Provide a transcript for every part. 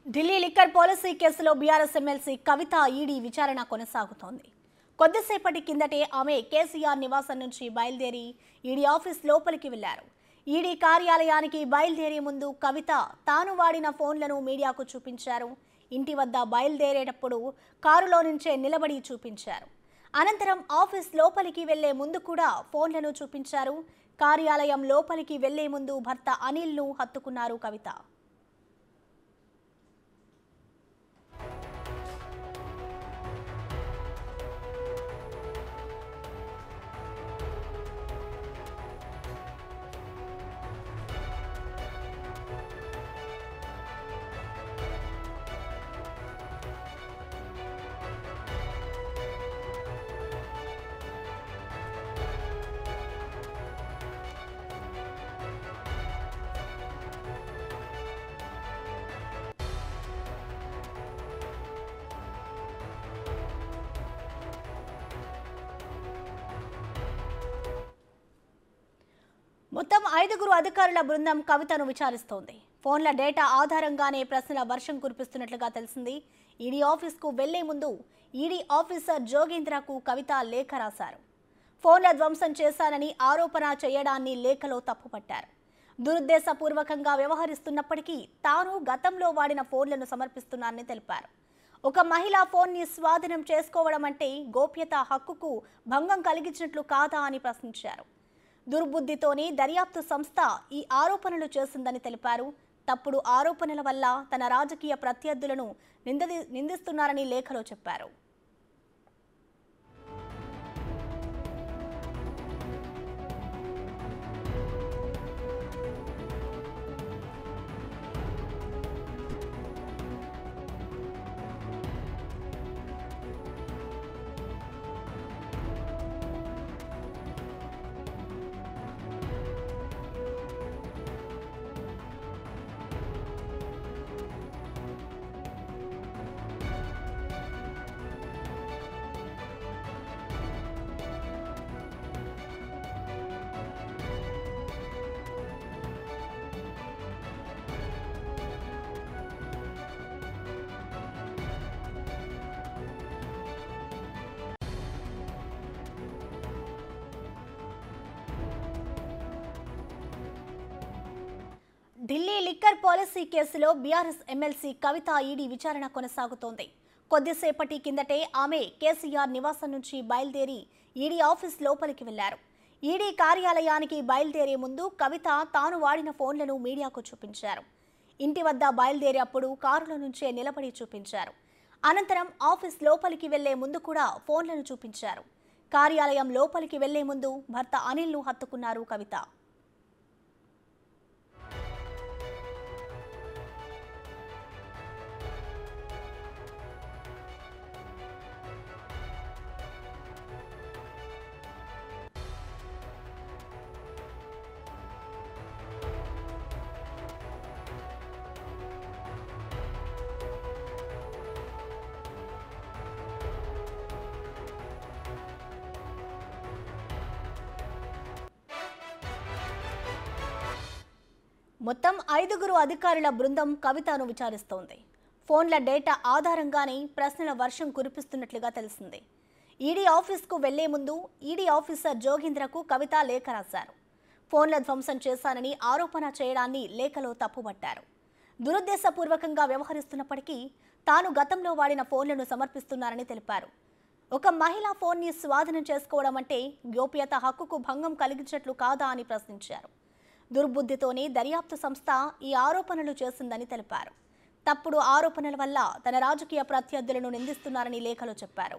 Delhi liquor policy కేసులో B R S M L C Kavitha E D విచారణ కొనసాగుతోంది కొద్దిసేపటి కిందటే ఆమె కేసీఆర్ నివాసం నుంచి బయలుదేరి ఈడీ ఆఫీస్ లోపలికి వెళ్లారు ఈడీ కార్యాలయానికి బయలుదేరే ముందు కవిత తాను వాడిన ఫోన్లను మీడియాకు చూపించారు ఇంటి వద్ద బయలుదేరేటప్పుడు కారులో నుంచే నిలబడి చూపించారు అనంతరం ఆఫీస్ లోపలికి వెళ్లే ముందు కూడా ఫోన్లను చూపించారు కార్యాలయం లోపలికి వెళ్లే ముందు భర్త అనిల్ను హత్తుకున్నారు కవిత మొత్తం ఐదుగురు అధికారుల బృందం కవితను విచారిస్తోంది ఫోన్ల డేటా ఆధారంగానే ప్రశ్నల వర్షం కురిపిస్తున్నట్లుగా తెలిసింది ఈడీ ఆఫీస్కు వెళ్లే ముందు ఈడీ ఆఫీసర్ జోగేంద్రకు కవిత లేఖ రాశారు ఫోన్ల ధ్వంసం చేశానని ఆరోపణ చేయడాన్ని లేఖలో తప్పుపట్టారు దురుద్దేశపూర్వకంగా వ్యవహరిస్తున్నప్పటికీ తాను గతంలో వాడిన ఫోన్లను సమర్పిస్తున్నానని తెలిపారు ఒక మహిళ ఫోన్ని స్వాధీనం చేసుకోవడం అంటే గోప్యత హక్కుకు భంగం కలిగించినట్లు కాదా అని ప్రశ్నించారు దుర్బుద్ధితోనే దర్యాప్తు సంస్థ ఈ ఆరోపణలు చేసిందని తెలిపారు తప్పుడు ఆరోపణల వల్ల తన రాజకీయ ప్రత్యర్థులను నిందది నిందిస్తున్నారని లేఖలో చెప్పారు ఢిల్లీ లిక్కర్ పాలసీ కేసులో బీఆర్ఎస్ ఎమ్మెల్సీ కవిత ఈడీ విచారణ కొనసాగుతోంది కొద్దిసేపటి కిందటే ఆమె కేసీఆర్ నివాసం నుంచి బయలుదేరి ఈడీ ఆఫీస్ లోపలికి వెళ్లారు ఈడీ కార్యాలయానికి బయలుదేరే ముందు కవిత తాను వాడిన ఫోన్లను మీడియాకు చూపించారు ఇంటి వద్ద బయలుదేరేటప్పుడు కారులో నుంచే నిలబడి చూపించారు అనంతరం ఆఫీస్ లోపలికి వెళ్లే ముందు కూడా ఫోన్లను చూపించారు కార్యాలయం లోపలికి వెళ్లే ముందు భర్త అనిల్ను హత్తుకున్నారు కవిత మొత్తం ఐదుగురు అధికారుల బృందం కవితను విచారిస్తోంది ఫోన్ల డేటా ఆధారంగానే ప్రశ్నల వర్షం కురిపిస్తున్నట్లుగా తెలిసింది ఈడీ ఆఫీస్కు వెళ్లే ముందు ఈడీ ఆఫీసర్ జోగేంద్రకు కవిత లేఖ రాశారు ఫోన్ల ధ్వంసం చేశానని ఆరోపణ చేయడాన్ని లేఖలో తప్పుపట్టారు దురుద్దేశపూర్వకంగా వ్యవహరిస్తున్నప్పటికీ తాను గతంలో వాడిన ఫోన్లను సమర్పిస్తున్నారని తెలిపారు ఒక మహిళ ఫోన్ని స్వాధీనం చేసుకోవడం అంటే గోప్యత హక్కుకు భంగం కలిగించినట్లు కాదా అని ప్రశ్నించారు దుర్బుద్ధితోనే దర్యాప్తు సంస్థ ఈ ఆరోపణలు చేసిందని తెలిపారు తప్పుడు ఆరోపణల వల్ల తన రాజకీయ ప్రత్యర్థులను నిందిస్తున్నారని లేఖలో చెప్పారు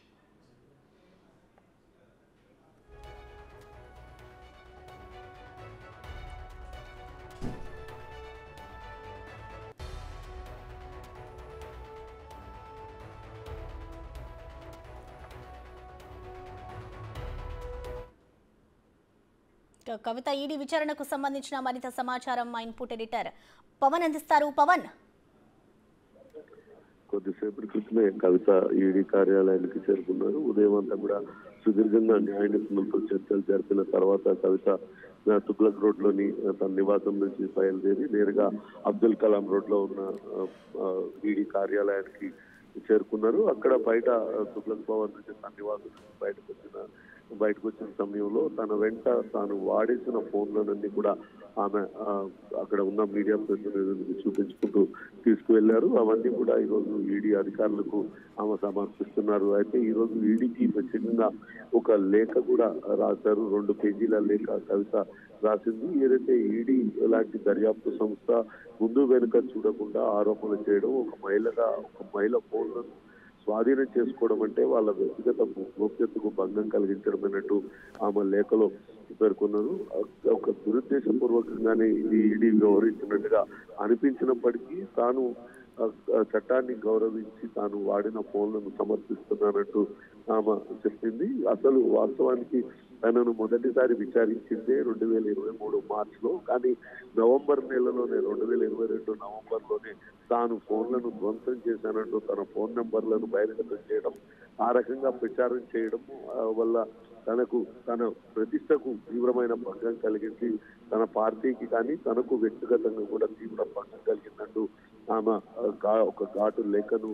ఇక కవిత ఈడీ విచారణకు సంబంధించిన మరింత సమాచారం మా ఇన్పుట్ ఎడిటర్ పవన్ అందిస్తారు పవన్ కొద్దిసేపటి క్రితమే కవిత ఈడీ కార్యాలయానికి చేరుకున్నారు ఉదయం అంతా కూడా సుదీర్ఘంగా న్యాయ నిపుణులతో చర్చలు జరిపిన తర్వాత కవిత ఆ, తుగ్లక్ రోడ్ లోని ఆ, తన నివాసం నుంచి బయలుదేరి నేరుగా అబ్దుల్ కలాం రోడ్ లో ఉన్న ఈడీ కార్యాలయానికి చేరుకున్నారు అక్కడ బయట ఆ, తుగ్లక్ భవన్ నుంచి తన నివాసం నుంచి బయటకు వచ్చిన బయటకు వచ్చిన సమయంలో తన వెంట తాను వాడేసిన ఫోన్లనన్నీ కూడా ఆమె ఆ, అక్కడ ఉన్న మీడియా ప్రతినిధులకు చూపించుకుంటూ తీసుకువెళ్లారు అవన్నీ కూడా ఈరోజు ఈడీ అధికారులకు ఆమె సమర్పిస్తున్నారు అయితే ఈ రోజు ఈడీకి ప్రత్యేకంగా ఒక లేఖ కూడా రాశారు రెండు పేజీల లేఖ కవిత రాసింది ఏదైతే ఈడీ లాంటి దర్యాప్తు సంస్థ ముందు వెనుక చూడకుండా ఆరోపణలు చేయడం ఒక మహిళగా ఒక మహిళ ఫోన్లను స్వాధీనం చేసుకోవడం అంటే వాళ్ళ వ్యక్తిగత గోప్యతకు భంగం కలిగించడం అన్నట్టు ఆమె లేఖలో పేర్కొన్నారు ఒక దురుద్దేశపూర్వకంగానే ఇది ఈడీ వ్యవహరించినట్టుగా అనిపించినప్పటికీ తాను ఆ, ఆ, చట్టాన్ని గౌరవించి తాను వాడిన ఫోన్లను సమర్పిస్తున్నానంటూ ఆమె చెప్పింది అసలు వాస్తవానికి తనను మొదటిసారి విచారించిందే రెండు వేల ఇరవై మూడు మార్చ్ లో కానీ నవంబర్ నెలలోనే రెండు వేల ఇరవై రెండు నవంబర్ లోనే తాను ఫోన్లను ధ్వంసం చేశానంటూ తన ఫోన్ నెంబర్లను బహిర్గతం చేయడం ఆ రకంగా ప్రచారం చేయడం ఆ, వల్ల తనకు తన ప్రతిష్టకు తీవ్రమైన భంగం కలిగించి తన పార్టీకి కానీ తనకు వ్యక్తిగతంగా కూడా తీవ్ర భంగం కలిగిందంటూ ఆమె ఆ, గా- ఒక ఘాటు లేఖను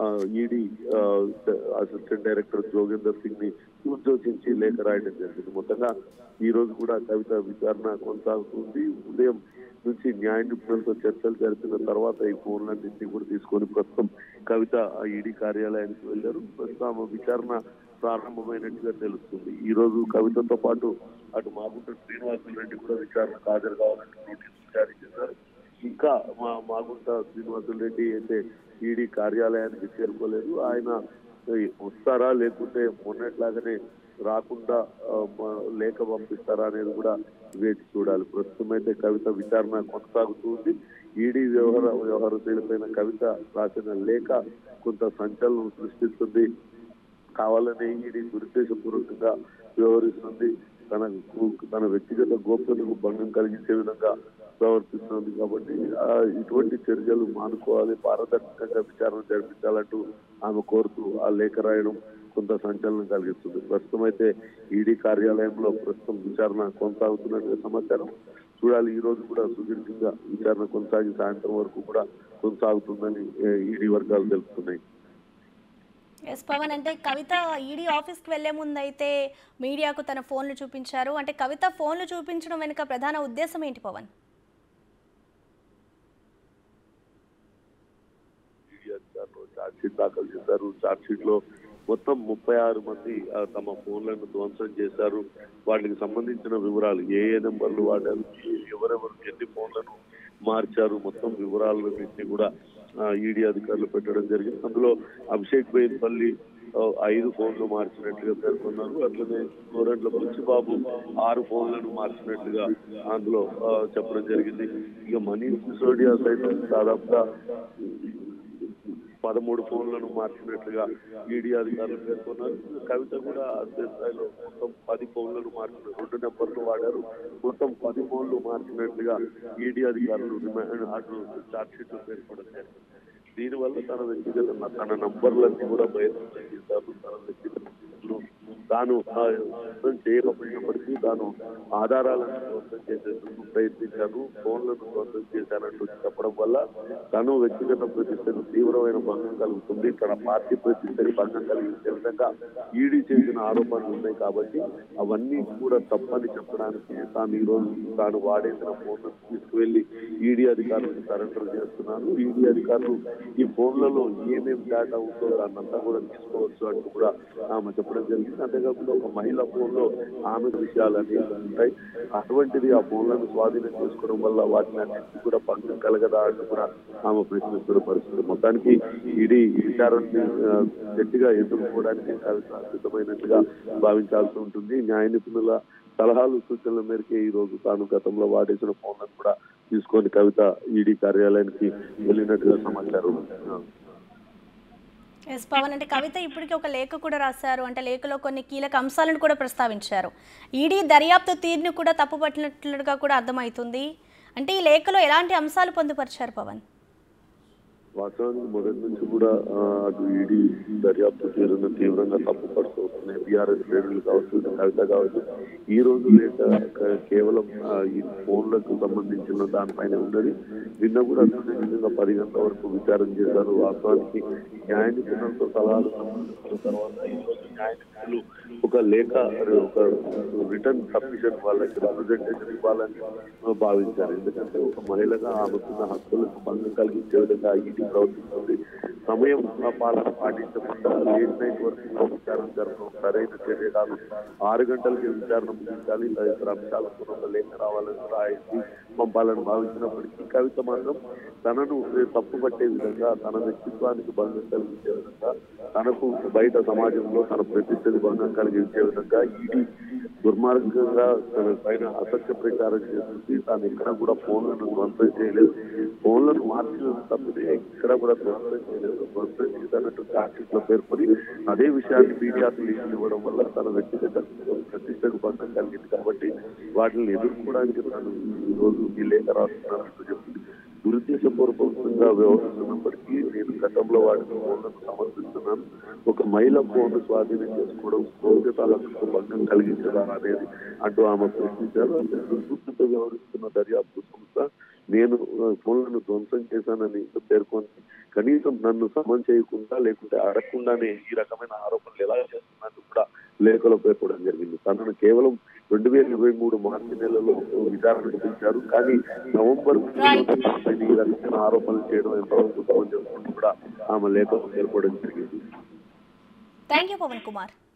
E D assistant director Jogender Singh ని ఉద్యోగించి లేఖ రాయడం జరిగింది మొత్తంగా ఈ రోజు కూడా కవిత విచారణ కొనసాగుతుంది ఉదయం నుంచి న్యాయ నిపుణులతో చర్చలు జరిపిన తర్వాత ఈ ఫోన్లన్నింటినీ కూడా తీసుకొని ప్రస్తుతం కవిత ఆ ఈడీ కార్యాలయానికి వెళ్ళారు ప్రస్తుతం ఆమె విచారణ ప్రారంభమైనట్టుగా తెలుస్తుంది ఈ రోజు కవితతో పాటు అటు మాగుంట శ్రీనివాసులు రెడ్డి కూడా విచారణకు హాజరు కావాలంటూ నోటీసులు జారీ చేశారు ఇంకా మా మాగుంట శ్రీనివాసులు రెడ్డి అయితే ఈడీ కార్యాలయానికి చేరుకోలేదు ఆయన ఈ, వస్తారా లేకుంటే మొన్నట్లాగానే రాకుండా ఆ, మ- లేఖ పంపిస్తారా అనేది కూడా వేచి చూడాలి ప్రస్తుతం అయితే కవిత విచారణ కొనసాగుతుంది ఈడీ వ్యవహార వ్యవహార శైలిపైన కవిత రాసిన లేఖ కొంత సంచలనం సృష్టిస్తుంది కావాలని ఈడీ దురుద్దేశపూర్వకంగా వ్యవహరిస్తుంది తన తన వ్యక్తిగత గోప్యతకు భంగం కలిగించే విధంగా ప్రవర్తిస్తుంది కాబట్టి ఆ, ఇటువంటి చర్యలు మానుకోవాలి పారదర్శకంగా విచారణ జరిపించాలంటూ ఆమె కోరుతూ ఆ లేఖ రాయడం కొంత సంచలనం కలిగిస్తుంది ప్రస్తుతం అయితే ఈడీ కార్యాలయంలో ప్రస్తుతం విచారణ కొనసాగుతున్నట్టుగా సమాచారం చూడాలి ఈ రోజు కూడా సుదీర్ఘంగా విచారణ కొనసాగి సాయంత్రం వరకు కూడా కొనసాగుతుందని ఏ, ఈడీ వర్గాలు తెలుపుతున్నాయి ఎస్ పవన్ అంటే కవిత ఈడీ ఆఫీస్కి వెళ్లే ముందు అయితే మీడియాకు తన ఫోన్లు చూపించారు అంటే కవిత ఫోన్లు చూపించడం వెనుక ప్రధాన ఉద్దేశం ఏంటి పవన్ ఈడీ అధికారులు ఛార్జ్ షీట్ దాఖలు చేశారు ఛార్జ్ షీట్ లో మొత్తం ముప్పై ఆరు మంది ఆ, తమ ఫోన్లను ధ్వంసం చేశారు వాటికి సంబంధించిన వివరాలు ఏ ఏ నెంబర్లు వాడారు ఏ- ఎవరెవరు ఎన్ని ఫోన్లను మార్చారు మొత్తం వివరాలన్నింటినీ కూడా ఈడీ అధికారులు పెట్టడం జరిగింది అందులో అభిషేక్ బైన్పల్లి ఆ, ఐదు ఫోన్లు మార్చినట్లుగా పేర్కొన్నారు అట్లనే గోరంట్ల బుచ్చిబాబు ఆరు ఫోన్లను మార్చినట్లుగా అందులో ఆ, చెప్పడం జరిగింది ఇక మనీష్ సిసోడియా సైతం దాదాపుగా పదమూడు ఫోన్లను మార్చినట్లుగా ఈడీ అధికారులు పేర్కొన్నారు కవిత కూడా అదే స్థాయిలో మొత్తం పది ఫోన్లను మార్చిన రెండు నెంబర్లు వాడారు మొత్తం పది ఫోన్లు మార్చినట్లుగా ఈడీ అధికారులు రిమాండ్ అటు చార్జ్ షీట్ లో పేర్కొనడం జరిగింది దీనివల్ల తన వ్యక్తిగత తన నంబర్లన్నీ కూడా బహిర్గతం చేశారు తన వ్యక్తిగత నంబర్లు తాను ఆ యుద్ధం చేయకపోయినప్పటికీ తాను ఆధారాలను ధ్వంసం చేసేందుకు ప్రయత్నించాను ఫోన్లను ధ్వంసం చేశానంటూ చెప్పడం వల్ల తను వ్యక్తిగత ప్రతిష్టకు తీవ్రమైన భంగం కలుగుతుంది తన పార్టీ ప్రతిష్టకి భంగం కలిగించే విధంగా ఈడీ చేసిన ఆరోపణలు ఉన్నాయి కాబట్టి అవన్నీ కూడా తప్పని చెప్పడానికి తాను ఈ రోజు తాను వాడేసిన ఫోన్లను తీసుకువెళ్లి ఈడీ అధికారులకు సరెండర్ చేస్తున్నాను ఈడీ అధికారులు ఈ ఫోన్లలో ఏమేమి డేటా ఉందో దాన్నంతా కూడా తీసుకోవచ్చు అంటూ కూడా ఆమె చెప్పడం జరిగింది అంతేకాకుండా ఒక మహిళ ఫోన్ లో ఆమె విషయాలు అనేవి ఉంటాయి అటువంటిది ఆ ఫోన్లను స్వాధీనం చేసుకోవడం వల్ల వాటిని అన్నింటినీ కూడా భంగం కలగదా అంటూ కూడా ఆమె ప్రశ్నిస్తున్న పరిస్థితి మొత్తానికి ఈడీ ఈ విచారాన్ని ఆ, గట్టిగా ఎదుర్కోవడానికి కవిత సిద్ధమైనట్టుగా భావించాల్సి ఉంటుంది న్యాయ నిపుణుల సలహాలు సూచనల మేరకే ఈ రోజు తాను గతంలో వాడేసిన ఫోన్లను కూడా తీసుకొని కవిత ఈడీ కార్యాలయానికి వెళ్ళినట్టుగా సమాచారం ఎస్ పవన్ అంటే కవిత ఇప్పటికీ ఒక లేఖ కూడా రాశారు అంటే లేఖలో కొన్ని కీలక అంశాలను కూడా ప్రస్తావించారు ఈడీ దర్యాప్తు తీరును కూడా తప్పుపట్టినట్లుగా కూడా అర్థమవుతుంది అంటే ఈ లేఖలో ఎలాంటి అంశాలు పొందుపరిచారు పవన్ వాస్తవానికి మొదటి నుంచి కూడా ఆ, అటు ఈడీ దర్యాప్తు తీరును తీవ్రంగా తప్పుపడుతున్నాయి బీఆర్ఎస్ శ్రేణులు కావచ్చు ఇటు కవిత కావచ్చు ఈ రోజు లేక క- కేవలం ఆ, ఈ ఫోన్లకు సంబంధించిన దానిపైన ఉన్నది నిన్న కూడా అసలు పది గంటల వరకు విచారణ చేశారు వాస్తవానికి న్యాయ నిపుణులతో సలహాలు సంబంధించిన తర్వాత ఈ రోజు న్యాయ నిపుణులు ఒక లేఖ ఒక రిటర్న్ సబ్మిషన్ వాళ్ళకి రిప్రజెంటేషన్ ఇవ్వాలని భావించారు ఎందుకంటే ఒక మహిళగా ఆమెకున్న హక్కులకు భంగం కలిగించే విధంగా ఈడీ ప్రవర్తిస్తుంది సమయం ఆ పాలన పాటించకుండా లేట్ నైట్ వరకు విచారణ జరగడం సరైన చర్య కాదు ఆరు గంటలకి విచారణ ముగించాలి తదితర అంశాలకు ఒక లేఖ రావాలని రాయించి పంపాలని భావించినప్పటికీ కవిత మాత్రం తనను తప్పు పట్టే విధంగా తన వ్యక్తిత్వానికి భంగం కలిగించే విధంగా తనకు బయట సమాజంలో తన ప్రతిష్టకి భంగం కలిగించే విధంగా ఈడీ దుర్మార్గంగా తన పైన అసత్య ప్రచారం చేస్తుంది తాను ఎక్కడ కూడా ఫోన్లను ధ్వంసం చేయలేదు ఫోన్లను మార్చిన తప్పితే ఎక్కడ కూడా ధ్వంసం చేయలేదు ధ్వంసం చేసినట్టు చార్జెస్ లో పేర్కొని అదే విషయాన్ని మీడియాకు లీకులు ఇవ్వడం వల్ల తన వ్యక్తిగత ప్రతిష్టకు భంగం కలిగింది కాబట్టి వాటిని ఎదుర్కోవడానికి తాను ఈ రోజు ఈ లేఖ రాస్తున్నానంటూ చెప్పింది దురుద్దేశపూర్వకంగా వ్యవహరిస్తున్నప్పటికీ నేను గతంలో వాడిన ఫోన్లను సమర్థిస్తున్నాను ఒక మహిళ ఫోన్ స్వాధీనం చేసుకోవడం గోప్యతాలకు భంగం కలిగించదా అనేది అంటూ ఆమె ప్రశ్నించారు అంటే దుర్బుద్ధితో వ్యవహరిస్తున్న దర్యాప్తు సంస్థ నేను ఆ, ఫోన్లను ధ్వంసం చేశానని పేర్కొని కనీసం నన్ను సమన్ చేయకుండా లేకుంటే అడగకుండానే ఈ రకమైన ఆరోపణలు ఎలా చేస్తున్నట్టు కూడా లేఖలో పేర్కొనడం జరిగింది తనను కేవలం రెండు వేల ఇరవై మూడు మార్చి నెలలో విచారణకు పిలిచారు కానీ నవంబర్ Right. పైన ఈ రకమైన ఆరోపణలు చేయడం ఎంతవరకు సమంజసం కూడా ఆమె లేఖలో పేర్కొనడం జరిగింది థ్యాంక్ యూ పవన్ కుమార్